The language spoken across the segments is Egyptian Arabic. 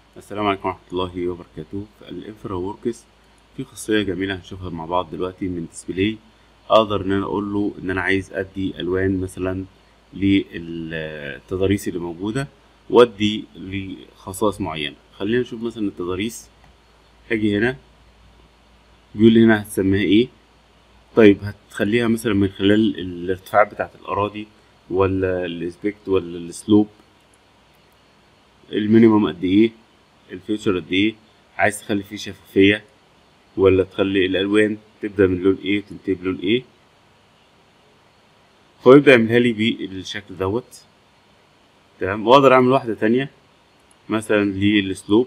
السلام عليكم ورحمة الله وبركاته في الانفرا وركس في خاصية جميلة هنشوفها مع بعض دلوقتي من ديسبلاي اقدر ان انا اقول له ان انا عايز ادي الوان مثلا للتضاريس اللي موجودة وادي لخصائص معينة خلينا نشوف مثلا التضاريس هاجي هنا بيقول لي هنا هتسميها ايه طيب هتخليها مثلا من خلال الارتفاعات بتاعة الاراضي ولا الاسبكت ولا السلوب المينيمم قد ايه الفيوتشر قد ايه عايز تخلي فيه شفافية ولا تخلي الالوان تبدأ من لون ايه وتنتهي بلون ايه فهو يبدأ يعملها لي بالشكل دوت تمام واقدر اعمل واحدة تانية مثلا للسلوب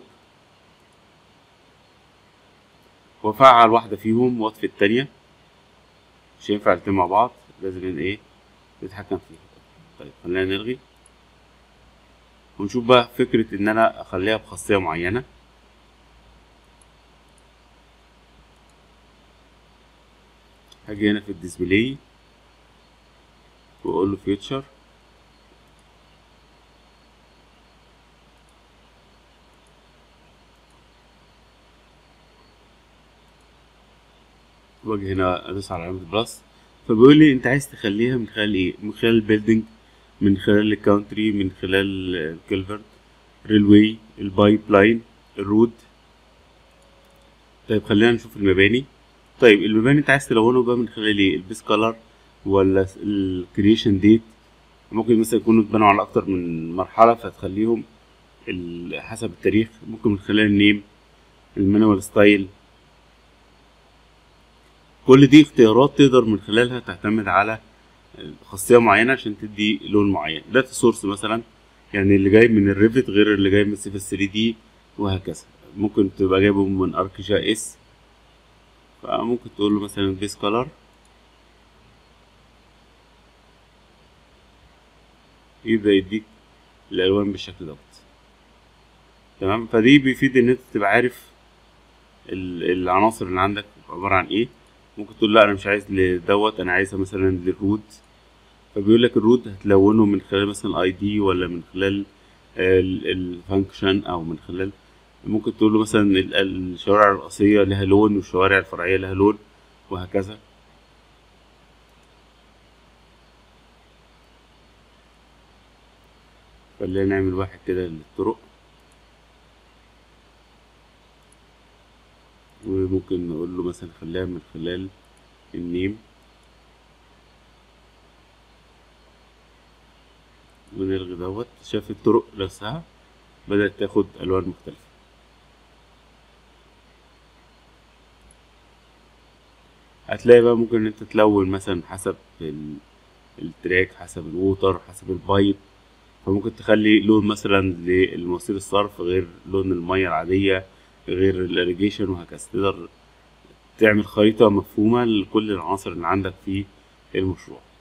وافعل واحدة فيهم واطفي التانية مش هينفع الاتنين مع بعض لازم ان ايه تتحكم فيها طيب خلينا نلغي ونشوف بقى فكرة ان انا اخليها بخاصية معينة هاجي هنا في الديسبلاي واقول له فيوتشر واجي هنا ادوس على علامة بلس فبيقول لي انت عايز تخليها من خلال ايه من خلال البيلدينج من خلال الكاونتري من خلال الكلفرت ريلوي البايب لاين الرود طيب خلينا نشوف المباني طيب المباني انت عايز تلونه بقى من خلال ايه البيس كولر ولا الكرييشن ديت ممكن مثلا يكونوا اتبنوا على اكتر من مرحلة فتخليهم حسب التاريخ ممكن من خلال النيم المانوال ستايل كل دي اختيارات تقدر من خلالها تعتمد على خاصية معينة عشان تدي لون معين داتا سورس مثلا يعني اللي جاي من الريفت غير اللي جاي من سيف 3 دي وهكذا ممكن تبقى جايبه من ارك جي اس فممكن تقول له مثلا بيس كولر يبدأ يديك الالوان بالشكل دوت تمام فدي بيفيد ان انت تبقى عارف العناصر اللي عندك عبارة عن ايه ممكن تقول لا انا مش عايز لدوت انا عايزها مثلا للرود فبيقول لك الرود هتلونه من خلال مثلا الاي دي ولا من خلال الفانكشن او من خلال ممكن تقول له مثلا الشوارع الرئيسية لها لون والشوارع الفرعية لها لون وهكذا خلينا نعمل واحد كده للطرق وممكن نقول له مثلا خليها من خلال النيم ونلغي دوت شاف الطرق نفسها بدأت تاخد ألوان مختلفة هتلاقي بقى ممكن ان انت تلون مثلا حسب التراك حسب الووتر حسب البايب فممكن تخلي لون مثلا للمواسير الصرف غير لون المية العادية غير الاريجيشن وهكذا تقدر تعمل خريطة مفهومة لكل العناصر اللي عندك في المشروع